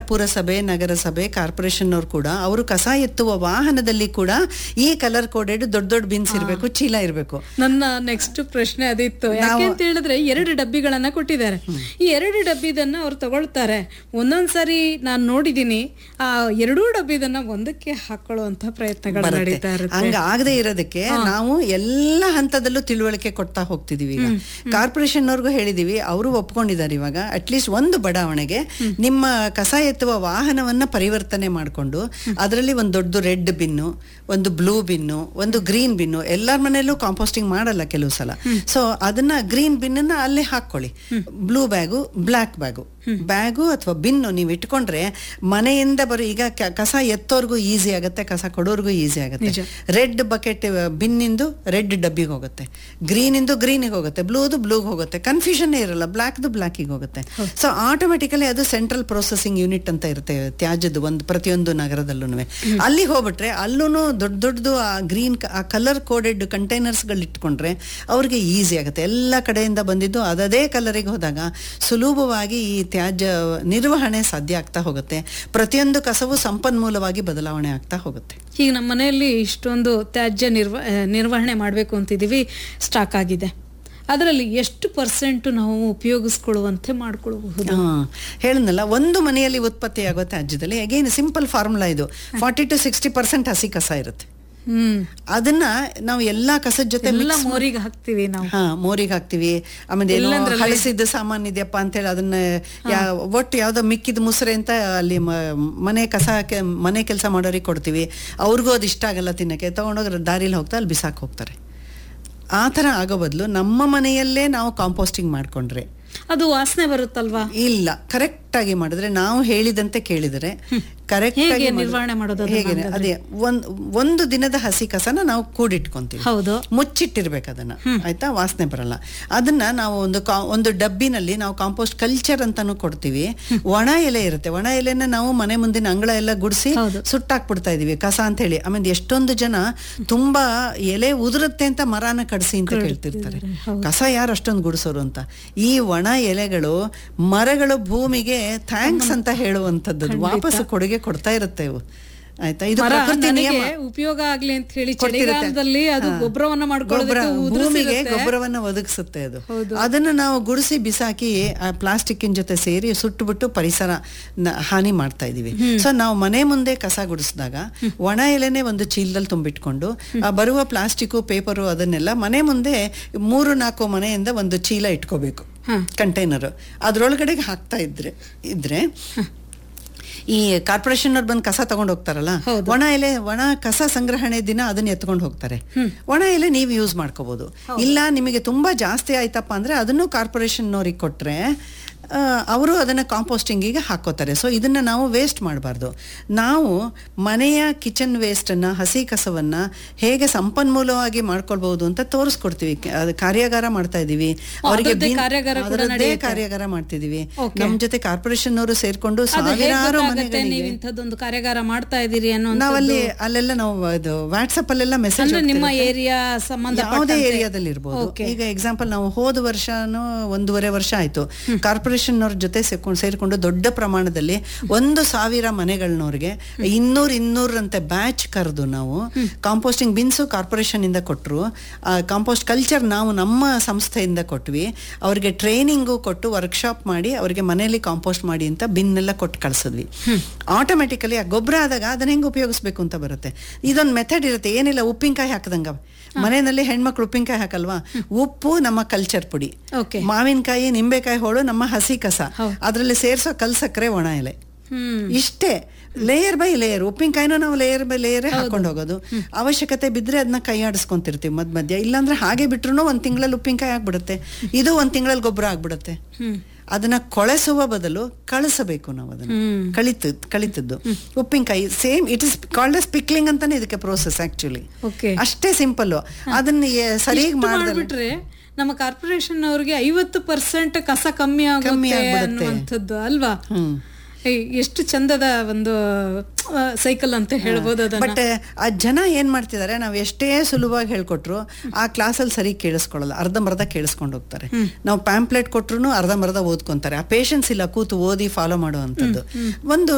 ಪುರಸಭೆ ನಗರಸಭೆ ಕಾರ್ಪೊರೇಷನ್ ಅವ್ರು ಕೂಡ ಅವರು ಕಸ ಎತ್ತುವ ವಾಹನದಲ್ಲಿ ಕೂಡ ಈ ಕಲರ್ ಕೋಡೆಡ್ ದೊಡ್ಡ ದೊಡ್ಡ ಬಿನ್ಸ್ ಇರಬೇಕು ಚೀಲ ಇರಬೇಕು ನನ್ನ ನೆಕ್ಸ್ಟ್ ಪ್ರಶ್ನೆ ಅದಿತ್ತು ಯಾಕೆ ಅಂತ ಹೇಳಿದ್ರೆ ಎರಡು ಡಬ್ಬಿಗಳನ್ನ ಕೊಟ್ಟಿದ್ದಾರೆ ಈ ಎರಡು ಡಬ್ಬಿದನ್ನ ಅವ್ರು ತಗೊಳ್ತಾರೆ ಒಂದೊಂದ್ಸರಿ ನಾನು ನೋಡಿದೀನಿ ಆ ಎರಡೂ ಡಬ್ಬಿದನ್ನ ಒಂದಕ್ಕೆ ಹಾಕೊಳ್ಳುವಂತ ಪ್ರಯತ್ನಗಳು ನಡೀತಾ ಇರುತ್ತೆ ಹಂಗ ಆಗದೆ ಇರೋದಕ್ಕೆ ನಾವು ಎಲ್ಲ ಹಂತದಲ್ಲೂ ತಿಳುವಳಿಕೆ ಕೊಡ್ತಾ ಹೋಗ್ತಿದೀವಿ ಈಗ ಕಾರ್ಪೊರೇಷನ್ ಅವ್ರಿಗೂ ಹೇಳಿದೀವಿ ಅವರು ಒಪ್ಕೊಂಡಿದ್ದಾರೆ ಇವಾಗ ಅಟ್ಲೀಸ್ಟ್ ಒಂದು ಬಡಾವಣೆಗೆ ನಿಮ್ಮ ಕಸ ಎತ್ತುವ ವಾಹನವನ್ನ ಪರಿವರ್ತನೆ ಮಾಡಿಕೊಂಡು ಅದರಲ್ಲಿ ಒಂದು ದೊಡ್ಡ ರೆಡ್ ಬಿನ್ನು ಒಂದು ಬ್ಲೂ ಬಿನ್ನು ಒಂದು ಗ್ರೀನ್ ಬಿನ್ನು ಎಲ್ಲರ ಮನೆಯಲ್ಲೂ ಕಾಂಪೋಸ್ಟಿಂಗ್ ಮಾಡಲ್ಲ ಕೆಲವು ಸಲ ಸೊ ಅದನ್ನ ಗ್ರೀನ್ ಬಿನ್ನ ಅಲ್ಲೇ ಹಾಕೊಳ್ಳಿ blue bag black bag bag ಅಥವಾ ಬಿನ್ನು ನೀವು ಇಟ್ಕೊಂಡ್ರೆ ಮನೆಯಿಂದ ಬರೋ ಈಗ ಕ- ಕಸ ಎತ್ತೋರ್ಗೂ ಈಸಿ ಆಗುತ್ತೆ ಕಸ ಕೊಡೋರ್ಗೂ ಈಸಿ ಆಗುತ್ತೆ ರೆಡ್ ಬಕೆಟ್ ಬಿನ್ನಿಂದು ರೆಡ್ ಡಬ್ಬಿಗೆ ಹೋಗುತ್ತೆ ಗ್ರೀನಿಂದು ಗ್ರೀನಿಗೆ ಹೋಗುತ್ತೆ ಬ್ಲೂದು ಬ್ಲೂಗೆ ಹೋಗುತ್ತೆ ಕನ್ಫ್ಯೂಷನ್ ಇರಲ್ಲ ಬ್ಲ್ಯಾಕ್ದು ಬ್ಲ್ಯಾಕಿಗೆ ಹೋಗುತ್ತೆ ಸೊ ಆಟೋಮೆಟಿಕಲಿ ಅದು ಸೆಂಟ್ರಲ್ ಪ್ರೊಸೆಸಿಂಗ್ ಯೂನಿಟ್ ಅಂತ ಇರುತ್ತೆ ತ್ಯಾಜ್ಯದ ಒಂದು ಪ್ರತಿಯೊಂದು ನಗರದಲ್ಲೂ ಅಲ್ಲಿ ಹೋಗ್ಬಿಟ್ರೆ ಅಲ್ಲೂ ದೊಡ್ಡ ದೊಡ್ಡದು ಆ ಗ್ರೀನ್ ಆ ಕಲರ್ ಕೋಡೆಡ್ ಕಂಟೈನರ್ಸ್ಗಳು ಇಟ್ಕೊಂಡ್ರೆ ಅವ್ರಿಗೆ ಈಸಿ ಆಗುತ್ತೆ ಎಲ್ಲ ಕಡೆಯಿಂದ ಬಂದಿದ್ದು ಅದೇ ಕಲರಿಗೆ ಹೋದಾಗ ಸುಲಭವಾಗಿ ಈ ತ್ಯಾಜ್ಯ ನಿರ್ವಹಣೆ ಸಾಧ್ಯ ಆಗ್ತಾ ಹೋಗುತ್ತೆ ಪ್ರತಿಯೊಂದು ಕಸವು ಸಂಪನ್ಮೂಲವಾಗಿ ಬದಲಾವಣೆ ಆಗ್ತಾ ಹೋಗುತ್ತೆ ಈಗ ನಮ್ಮ ಮನೆಯಲ್ಲಿ ಇಷ್ಟೊಂದು ತ್ಯಾಜ್ಯ ನಿರ್ವ ಆ, ನಿರ್ವಹಣೆ ಮಾಡಬೇಕು ಅಂತಿದ್ದೀವಿ ಸ್ಟಾಕ್ ಆಗಿದೆ ಅದರಲ್ಲಿ ಎಷ್ಟು ಪರ್ಸೆಂಟ್ ನಾವು ಉಪಯೋಗಿಸ್ಕೊಳ್ಳುವಂತೆ ಮಾಡ್ಕೊಳ್ಬಹುದು ಹಾ ಹೇಳಿದ್ನಲ್ಲ ಒಂದು ಮನೆಯಲ್ಲಿ ಉತ್ಪತ್ತಿಯಾಗೋ ತ್ಯಾಜ್ಯದಲ್ಲಿ ಅಗೇನ್ ಸಿಂಪಲ್ ಫಾರ್ಮುಲಾ ಇದು ಫಾರ್ಟಿ ಟು ಸಿಕ್ಸ್ಟಿ ಪರ್ಸೆಂಟ್ ಹಸಿ ಕಸ ಇರುತ್ತೆ ಹ್ಮ್ ಅದನ್ನ ನಾವು ಎಲ್ಲಾ ಕಸದ ಜೊತೆ ಎಲ್ಲ ಮೋರಿಗೆ ಹಾಕ್ತಿವಿ ನಾವು ಹಾ ಮೋರಿಗೆ ಹಾಕ್ತಿವಿ ಆಮೇಲೆ ಏನೋ ಹಳಸಿದ ಸಾಮಾನ್ ಇದೆಯಪ್ಪ ಅಂತೇಳಿ ಅದನ್ನ ಯಾ- ಒಟ್ಟು ಯಾವ್ದೋ ಮಿಕ್ಕಿದ ಮುಸ್ರೆ ಅಂತ ಅಲ್ಲಿ ಮ- ಮನೆ ಕಸ ಕೆ- ಮನೆ ಕೆಲಸ ಮಾಡೋರಿಗೆ ಕೊಡ್ತೀವಿ ಅವ್ರಿಗೂ ಅದು ಇಷ್ಟ ಆಗಲ್ಲ ತಿನ್ನಕ್ಕೆ ತಗೊಂಡೋಗಿ ದಾರಿಲಿ ಹೋಗ್ತಾ ಅಲ್ಲಿ ಬಿಸಾಕ್ ಹೋಗ್ತಾರೆ ಆ ಥರ ಆಗೋ ಬದಲು ನಮ್ಮ ಮನೆಯಲ್ಲೇ ನಾವು ಕಾಂಪೋಸ್ಟಿಂಗ್ ಮಾಡ್ಕೊಂಡ್ರೆ ಅದು ವಾಸನೆ ಬರುತ್ತಲ್ವಾ ಇಲ್ಲ ಕರೆಕ್ಟ್ ಆಗಿ ಮಾಡಿದ್ರೆ ನಾವು ಹೇಳಿದಂತೆ ಕೇಳಿದರೆ ಕರೆಕ್ಟ್ ಹೇಗೆ ಆಗಿ ಮಾಡಿದ್ರೆ- ನಿರ್ವಹಣೆ ಮಾಡೋದು ಅದನ್ನ ಹೇಗೆ ಅದೇ ಒಂದ್ ಒಂದು ದಿನದ ಹಸಿ ಕಸನ ನಾವು ಕೂಡಿಟ್ಕೊಂತೀವಿ ಹೌದು ಮುಚ್ಚಿಟ್ಟಿರ್ಬೇಕು ಅದನ್ನ ಆಯ್ತಾ ವಾಸನೆ ಬರಲ್ಲ ಅದನ್ನ ನಾವು ಒಂದು ಕಾ- ಒಂದು ಡಬ್ಬಿನಲ್ಲಿ ನಾವು ಕಾಂಪೋಸ್ಟ್ ಕಲ್ಚರ್ ಅಂತಾನು ಕೊಡ್ತೀವಿ ಒಣ ಎಲೆ ಇರುತ್ತೆ ಒಣ ಎಲೆನ ನಾವು ಮನೆ ಮುಂದಿನ ಅಂಗಳ ಎಲ್ಲ ಗುಡಿಸಿ ಹೌದು. ಸುಟ್ಟಾಕ್ಬಿಡ್ತಾ ಇದೀವಿ ಕಸ ಅಂತ ಹೇಳಿ ಆಮೇಲೆ ಎಷ್ಟೊಂದು ಜನ ತುಂಬಾ ಎಲೆ ಉದುರುತ್ತೆ ಅಂತ ಮರಾನ ಕಡಿಸಿ ಅಂತ ಕೇಳ್ತಿರ್ತಾರೆ ಕಸ ಯಾರು ಅಷ್ಟೊಂದು ಗುಡಿಸೋರು ಅಂತ ಈ ಒಣ ಎಲೆಗಳು ಮರಗಳು ಭೂಮಿಗೆ ಥ್ಯಾಂಕ್ಸ್ ಅಂತ ಹೇಳುವಂಥದ್ದು ವಾಪಸ್ ಕೊಡುಗೆ ಕೊಡ್ತಾ ಇರುತ್ತೆ ಇವು ಆಯ್ತಾ ಇದು ಮರ ಪ್ರಕೃತಿ ನನಗೆ ನಿಯಮ ಉಪಯೋಗ ಆಗ್ಲಿ ಅಂತ ಹೇಳಿ ಕೊಡ್ತಿರುತ್ತೆ. ಚಳಿಗಾಲದಲ್ಲಿ ಅದು ಹಾ. ಗೊಬ್ಬರವನ್ನ ಗೊಬ್ಬರ ಮಾಡ್ಕೊಳ್ಳೋದಕ್ಕೆ ಭೂಮಿಗೆ ಉದುರಿಸಿರುತ್ತೆ. ಗೊಬ್ಬರವನ್ನ ಒದಗಿಸುತ್ತೆ ಅದು ಅದನ್ನು ನಾವು ಗುಡಿಸಿ ಬಿಸಾಕಿ ಆ ಪ್ಲಾಸ್ಟಿಕ್ಕಿನ ಜೊತೆ ಸೇರಿ ಸುಟ್ಟುಬಿಟ್ಟು ಪರಿಸರ ನ- ಹಾನಿ ಮಾಡ್ತಾ ಇದೀವಿ ಸೊ ನಾವು ಮನೆ ಮುಂದೆ ಕಸ ಗುಡಿಸಿದಾಗ ಒಣ ಎಲೆನೆ ಒಂದು ಚೀಲದಲ್ಲಿ ತುಂಬಿಟ್ಕೊಂಡು ಆ ಬರುವ ಪ್ಲಾಸ್ಟಿಕ್ಕು ಪೇಪರು ಅದನ್ನೆಲ್ಲ ಮನೆ ಮುಂದೆ ಮೂರು ನಾಲ್ಕು ಮನೆಯಿಂದ ಒಂದು ಚೀಲ ಇಟ್ಕೋಬೇಕು ಕಂಟೈನರ್ ಅದ್ರೊಳಗಡೆ ಹಾಕ್ತಾ ಇದ್ರೆ ಇದ್ರೆ ಈ ಕಾರ್ಪೊರೇಷನ್ ಅವ್ರು ಬಂದು ಕಸ ತಗೊಂಡು ಹೋಗ್ತಾರಲ್ಲ ಒಣ ಎಲೆ ಒಣ ಕಸ ಸಂಗ್ರಹಣೆ ದಿನ ಅದನ್ನ ಎತ್ಕೊಂಡು ಹೋಗ್ತಾರೆ ಒಣ ಎಲೆ ನೀವು ಯೂಸ್ ಮಾಡ್ಕೋಬಹುದು ಇಲ್ಲ ನಿಮಗೆ ತುಂಬಾ ಜಾಸ್ತಿ ಆಯ್ತಪ್ಪ ಅಂದ್ರೆ ಅದನ್ನು ಕಾರ್ಪೊರೇಷನ್ ಅವ್ರಿಗೆ ಕೊಟ್ರೆ ಅವರು ಅದನ್ನ ಕಾಂಪೋಸ್ಟಿಂಗಿಗೆ ಹಾಕೋತಾರೆ ಸೊ ಇದನ್ನ ನಾವು ವೇಸ್ಟ್ ಮಾಡಬಾರ್ದು ನಾವು ಮನೆಯ ಕಿಚನ್ ವೇಸ್ಟನ್ನ ಹಸಿ ಕಸವನ್ನ ಹೇಗೆ ಸಂಪನ್ಮೂಲವಾಗಿ ಮಾಡ್ಕೊಳ್ಬಹುದು ಅಂತ ತೋರಿಸ್ಕೊಡ್ತೀವಿ ಕ- ಅದು ಕಾರ್ಯಾಗಾರ ಮಾಡ್ತಾ ಇದೀವಿ ಅವರಿಗೆ ಅದ್ರದ್ದೇ ಕಾರ್ಯಾಗಾರ ಕೂಡ ಅದರದ್ದೇ ಕಾರ್ಯಾಗಾರ ಮಾಡ್ತಿದೀವಿ Okay. ನಮ್ ಜೊತೆ ಕಾರ್ಪೊರೇಷನ್ ಅವರು ಸೇರ್ಕೊಂಡು ಅದು ಹೇಗ್ ಸಾವಿರಾರು ಗೊತ್ತಾಗತ್ತೆ ಮನೆಗಳಿಗೆ ನೀವು ಇಂಥದ್ದೊಂದು ಕಾರ್ಯಾಗಾರ ಮಾಡ್ತಾ ಇದ್ದೀರಿ ಅನ್ನೋ ನಾವಲ್ಲಿ ಅಲ್ಲೆಲ್ಲ ನಾವು ಇದು ವಾಟ್ಸಪ್ ಅಲ್ಲೆಲ್ಲ ಮೆಸೇಜ್ ಅಂದ್ರೆ ನಿಮ್ಮ ಏರಿಯಾ ಸಂಬಂಧ ಯಾವುದೇ ಏರಿಯಾದಲ್ಲಿ ಇರ್ಬೋದು ಈಗ ಎಕ್ಸಾಂಪಲ್ ನಾವು ಹೋದ ವರ್ಷನೂ ಒಂದೂವರೆ ವರ್ಷ ಆಯ್ತು ಕಾರ್ಪೊರೇಷನ್ ಅವ್ರ ಜೊತೆ ಸೇರ್ಕೊಂಡು ಸೇರ್ಕೊಂಡು ದೊಡ್ಡ ಪ್ರಮಾಣದಲ್ಲಿ ಒಂದು ಸಾವಿರ ಮನೆಗಳನ್ನವ್ರಿಗೆ ಇನ್ನೂರ್ ಇನ್ನೂರಂತೆ ಬ್ಯಾಚ್ ಕರೆದು ನಾವು ಕಾಂಪೋಸ್ಟಿಂಗ್ ಬಿನ್ಸು ಕಾರ್ಪೊರೇಷನ್ ಇಂದ ಕೊಟ್ಟರು ಕಾಂಪೋಸ್ಟ್ ಕಲ್ಚರ್ ನಾವು ನಮ್ಮ ಸಂಸ್ಥೆಯಿಂದ ಕೊಟ್ವಿ ಅವ್ರಿಗೆ ಟ್ರೈನಿಂಗು ಕೊಟ್ಟು ವರ್ಕ್ಶಾಪ್ ಮಾಡಿ ಅವ್ರಿಗೆ ಮನೆಯಲ್ಲಿ ಕಾಂಪೋಸ್ಟ್ ಮಾಡಿ ಅಂತ ಬಿನ್ ಎಲ್ಲ ಕೊಟ್ಟು ಕಳ್ಸಿದ್ವಿ ಆಟೋಮೆಟಿಕಲಿ ಆ ಗೊಬ್ಬರ ಆದಾಗ ಅದನ್ನ ಹೆಂಗೆ ಉಪಯೋಗಿಸ್ಬೇಕು ಅಂತ ಬರುತ್ತೆ ಇದೊಂದು ಮೆಥಡ್ ಇರುತ್ತೆ ಏನಿಲ್ಲ ಉಪ್ಪಿನಕಾಯಿ ಹಾಕದಂಗ ಮನೆಯಲ್ಲಿ ಹೆಣ್ಮಕ್ಳು ಉಪ್ಪಿನಕಾಯಿ ಹಾಕಲ್ವಾ ಉಪ್ಪು ನಮ್ಮ ಕಲ್ಚರ್ ಪುಡಿ Okay. ಮಾವಿನಕಾಯಿ ನಿಂಬೆಕಾಯಿ ಹೋಳು ನಮ್ಮ ಹಸಿ ಕಸ ಅದರಲ್ಲಿ ಸೇರ್ಸೋ ಕಲ್ ಸಕ್ಕರೆ ಒಣ ಎಲೆ ಹ್ಮ್ ಇಷ್ಟೇ ಲೇಯರ್ ಬೈ ಲೇಯರ್ ಉಪ್ಪಿನಕಾಯಿನೂ ನಾವು ಲೇಯರ್ ಬೈ ಲೇಯರ್ ಹಾಕೊಂಡು ಹೋಗೋದು ಅವಶ್ಯಕತೆ ಬಿದ್ರೆ ಅದನ್ನ ಕೈ ಆಡಿಸ್ಕೊಂತಿರ್ತೀವಿ ಮಧ್ಯ ಮಧ್ಯ ಇಲ್ಲಾಂದ್ರೆ ಹಾಗೆ ಬಿಟ್ರು ಒಂದ್ ತಿಂಗಳಲ್ಲಿ ಉಪ್ಪಿನಕಾಯಿ ಆಗ್ಬಿಡುತ್ತೆ ಇದು ಒಂದ್ ತಿಂಗಳಲ್ಲಿ ಗೊಬ್ಬರ ಆಗ್ಬಿಡುತ್ತೆ ಅದನ್ನ ಕೊಳೆಸುವ ಬದಲು ಕಳಿಸಬೇಕು ನಾವು ಅದನ್ನ ಕಳಿತ ಕಳಿತದ್ದು ಉಪ್ಪಿನಕಾಯಿ same it is called as pickling ಅಂತಾನೆ ಇದಕ್ಕೆ ಪ್ರೋಸೆಸ್ ಆಕ್ಚುಲಿ ಓಕೆ ಅಷ್ಟೇ ಸಿಂಪಲ್ ಅದನ್ನ ಎ- ಸರಿಯಾಗಿ ಮಾಡಿದ್ರೆ ಮಾಡ್ಬಿಟ್ರೆ ನಮ್ಮ ಕಾರ್ಪೊರೇಷನ್ ಅವ್ರಿಗೆ ಐವತ್ತು ಪರ್ಸೆಂಟ್ ಕಸ ಕಮ್ಮಿ ಕಮ್ಮಿ ಆಗುತ್ತೆ ಆಗ್ಬಿಡುತ್ತೆ. ಅನ್ನುವಂಥದ್ದು ಅಲ್ವಾ ಹ್ಮ್ ಏಯ್, ಎಷ್ಟು ಚಂದದ ಒಂದು ಸೈಕಲ್ ಅಂತ ಹೇಳ್ಬೋದು ಅದನ್ನ ಬಟ್ ಆ ಜನ ಏನ್ ಮಾಡ್ತಿದ್ದಾರೆ ನಾವು ಎಷ್ಟೇ ಸುಲಭವಾಗಿ ಹೇಳ್ಕೊಟ್ರು ಆ ಕ್ಲಾಸಲ್ಲಿ ಸರಿ ಕೇಳಿಸ್ಕೊಳ್ಳಲ್ಲ ಅರ್ಧಂಬರ್ಧ ಕೇಳಿಸ್ಕೊಂಡು ಹೋಗ್ತಾರೆ ನಾವು ಪ್ಯಾಂಪ್ಲೆಟ್ ಕೊಟ್ರು ಅರ್ಧಂಬರ್ಧ ಓದ್ಕೊಂತಾರೆ ಆ ಪೇಷನ್ಸ್ ಇಲ್ಲ ಕೂತು ಓದಿ ಫಾಲೋ ಮಾಡುವಂಥದ್ದು ಒಂದು